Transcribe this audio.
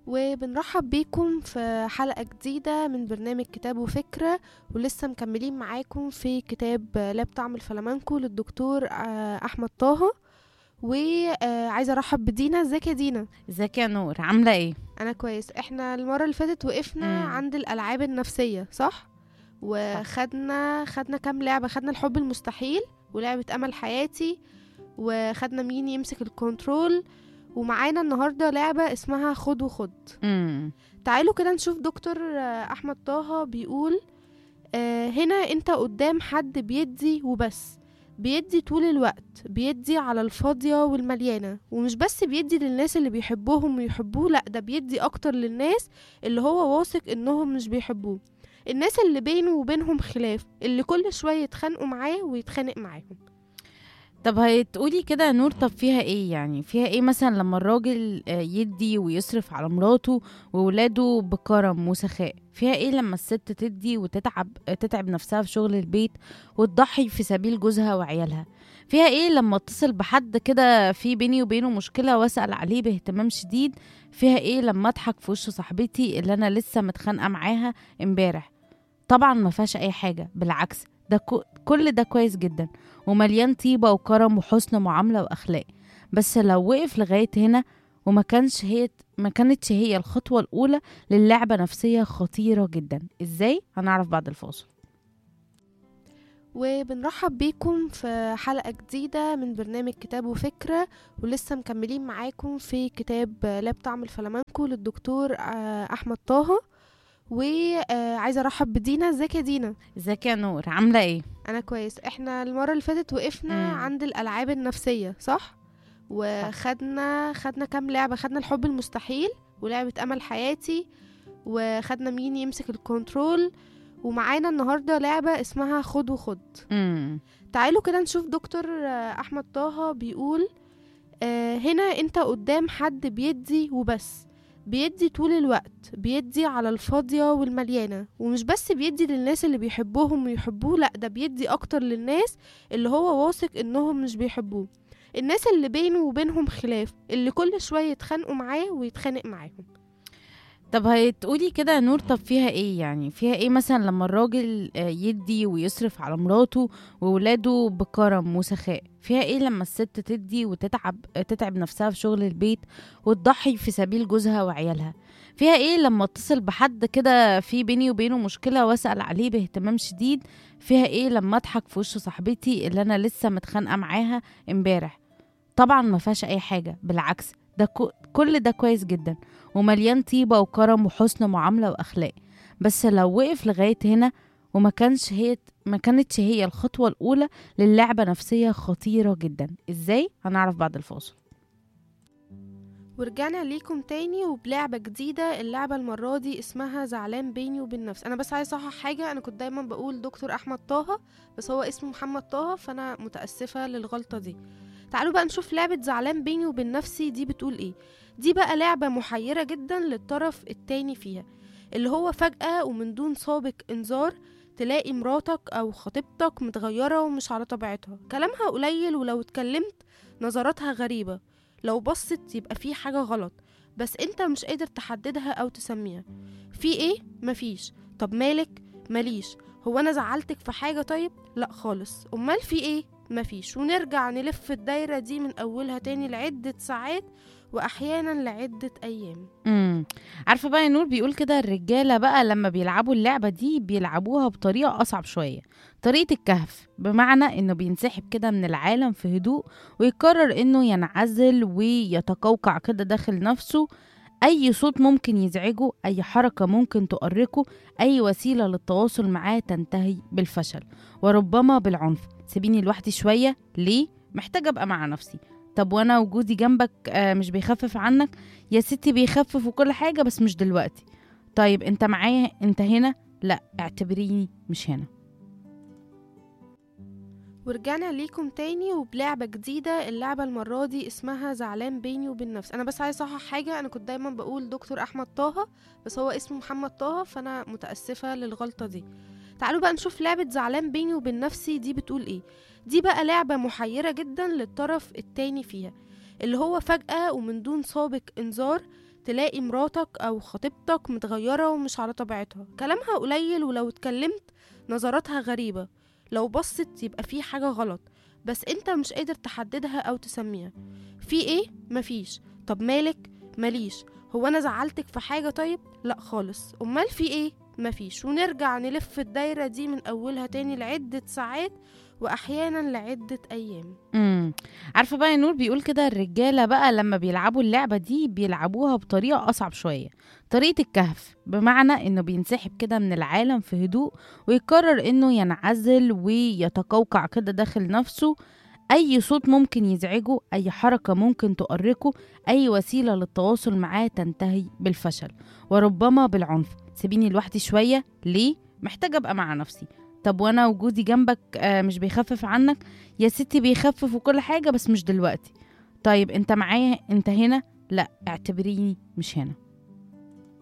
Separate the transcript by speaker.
Speaker 1: وبنرحب بيكم في حلقة جديدة من برنامج كتاب وفكرة ولسه مكملين معاكم في كتاب لا بطعم الفلامنكو للدكتور آه، أحمد طه وعايزة أرحب بدينا ازيك يا دينا
Speaker 2: ازيك يا نور عاملة ايه؟
Speaker 1: أنا كويس احنا المرة اللي فاتت وقفنا
Speaker 2: مم.
Speaker 1: عند الألعاب النفسية صح؟ وخدنا خدنا كام لعبة خدنا الحب المستحيل ولعبة أمل حياتي وخدنا مين يمسك الكنترول ومعانا النهاردة لعبة اسمها خد وخد
Speaker 2: امم
Speaker 1: تعالوا كده نشوف دكتور آه، احمد طه بيقول آه، هنا انت قدام حد بيدي وبس بيدي طول الوقت بيدي على الفاضية والمليانة ومش بس بيدي للناس اللي بيحبوهم ويحبوه لأ ده بيدي أكتر للناس اللي هو واثق إنهم مش بيحبوه الناس اللي بينه وبينهم خلاف اللي كل شوية يتخانقوا معاه ويتخانق معاهم
Speaker 2: طب هتقولي كده يا نور طب فيها ايه يعني فيها ايه مثلا لما الراجل آه، يدي ويصرف على مراته وولاده بكرم وسخاء فيها ايه لما الست تدي وتتعب آه، تتعب نفسها في شغل البيت وتضحي في سبيل جوزها وعيالها فيها ايه لما اتصل بحد كده في بيني وبينه مشكلة واسأل عليه باهتمام شديد فيها ايه لما اضحك في وش صاحبتي اللي انا لسه متخانقة معاها امبارح طبعا ما فيهاش اي حاجة بالعكس ده كو- كل ده كويس جدا ومليان طيبة وكرم وحسن معاملة وأخلاق بس لو وقف لغاية هنا وما كانش هي ما كانتش هي الخطوة الأولى للعبة نفسية خطيرة جدا ازاي هنعرف بعد الفاصل
Speaker 1: وبنرحب بيكم في حلقة جديدة من برنامج كتاب وفكرة ولسه مكملين معاكم في كتاب لا بطعم الفلامنكو للدكتور آه، أحمد طه وعايزة أرحب بدينا ازيك يا دينا
Speaker 2: ازيك يا نور عاملة ايه
Speaker 1: أنا كويس احنا المرة اللي فاتت وقفنا
Speaker 2: مم.
Speaker 1: عند الألعاب النفسية صح؟ وخدنا خدنا كام لعبة خدنا الحب المستحيل ولعبة أمل حياتي وخدنا مين يمسك الكنترول ومعانا النهاردة لعبة اسمها خد وخد
Speaker 2: امم
Speaker 1: تعالوا كده نشوف دكتور آه، احمد طه بيقول آه، هنا انت قدام حد بيدي وبس بيدي طول الوقت بيدي على الفاضية والمليانة ومش بس بيدي للناس اللي بيحبوهم ويحبوه لأ ده بيدي أكتر للناس اللي هو واثق إنهم مش بيحبوه الناس اللي بينه وبينهم خلاف اللي كل شوية يتخانقوا معاه ويتخانق معاهم
Speaker 2: طب هتقولي كده يا نور طب فيها ايه يعني فيها ايه مثلا لما الراجل آه، يدي ويصرف على مراته وولاده بكرم وسخاء فيها ايه لما الست تدي وتتعب آه، تتعب نفسها في شغل البيت وتضحي في سبيل جوزها وعيالها فيها ايه لما اتصل بحد كده في بيني وبينه مشكلة واسأل عليه باهتمام شديد فيها ايه لما اضحك في وش صاحبتي اللي انا لسه متخانقة معاها امبارح طبعا ما فيهاش اي حاجة بالعكس ده كو- كل ده كويس جدا ومليان طيبة وكرم وحسن معاملة وأخلاق بس لو وقف لغاية هنا وما كانش هي ما كانتش هي الخطوة الأولى للعبة نفسية خطيرة جدا ازاي هنعرف بعد الفاصل
Speaker 1: ورجعنا ليكم تاني وبلعبة جديدة اللعبة المرة دي اسمها زعلان بيني وبين نفسي أنا بس عايز أصحح حاجة أنا كنت دايما بقول دكتور أحمد طه بس هو اسمه محمد طه فأنا متأسفة للغلطة دي تعالوا بقى نشوف لعبة زعلان بيني وبين نفسي دي بتقول ايه دي بقى لعبة محيرة جدا للطرف التاني فيها اللي هو فجأة ومن دون سابق إنذار تلاقي مراتك أو خطيبتك متغيرة ومش على طبيعتها كلامها قليل ولو اتكلمت نظراتها غريبة لو بصت يبقى في حاجة غلط بس انت مش قادر تحددها او تسميها في ايه مفيش طب مالك ماليش هو انا زعلتك في حاجة طيب لا خالص امال في ايه مفيش ونرجع نلف الدايرة دي من اولها تاني لعدة ساعات واحيانا لعدة ايام
Speaker 2: امم عارفة بقى يا نور بيقول كده الرجالة بقى لما بيلعبوا اللعبة دي بيلعبوها بطريقة أصعب شوية طريقة الكهف بمعنى إنه بينسحب كده من العالم في هدوء ويقرر إنه ينعزل ويتقوقع كده داخل نفسه أي صوت ممكن يزعجه أي حركة ممكن تؤرقه أي وسيلة للتواصل معاه تنتهي بالفشل وربما بالعنف سيبيني لوحدي شوية ليه؟ محتاجة أبقى مع نفسي طب وانا وجودي جنبك آه مش بيخفف عنك يا ستي بيخفف وكل حاجة بس مش دلوقتي طيب انت معايا انت هنا لا اعتبريني مش هنا
Speaker 1: ورجعنا ليكم تاني وبلعبة جديدة اللعبة المرة دي اسمها زعلان بيني وبين نفسي أنا بس عايز أصحح حاجة أنا كنت دايما بقول دكتور أحمد طه بس هو اسمه محمد طه فأنا متأسفة للغلطة دي تعالوا بقى نشوف لعبة زعلان بيني وبين نفسي دي بتقول ايه دي بقى لعبة محيرة جدا للطرف التاني فيها اللي هو فجأة ومن دون سابق إنذار تلاقي مراتك أو خطيبتك متغيرة ومش على طبيعتها كلامها قليل ولو اتكلمت نظراتها غريبة لو بصت يبقى في حاجة غلط بس انت مش قادر تحددها أو تسميها في ايه؟ مفيش طب مالك؟ ماليش هو انا زعلتك في حاجة طيب؟ لا خالص امال في ايه؟ مفيش ونرجع نلف الدايرة دي من أولها تاني لعدة ساعات وأحيانا لعدة أيام
Speaker 2: امم عارفه بقى يا نور بيقول كده الرجاله بقى لما بيلعبوا اللعبه دي بيلعبوها بطريقه اصعب شويه طريقه الكهف بمعنى انه بينسحب كده من العالم في هدوء ويقرر انه ينعزل ويتقوقع كده داخل نفسه اي صوت ممكن يزعجه اي حركه ممكن تؤرقه اي وسيله للتواصل معاه تنتهي بالفشل وربما بالعنف سيبيني لوحدي شويه ليه محتاجه ابقى مع نفسي طب وانا وجودي جنبك آه مش بيخفف عنك يا ستي بيخفف وكل حاجه بس مش دلوقتي طيب انت معايا انت هنا لا اعتبريني مش هنا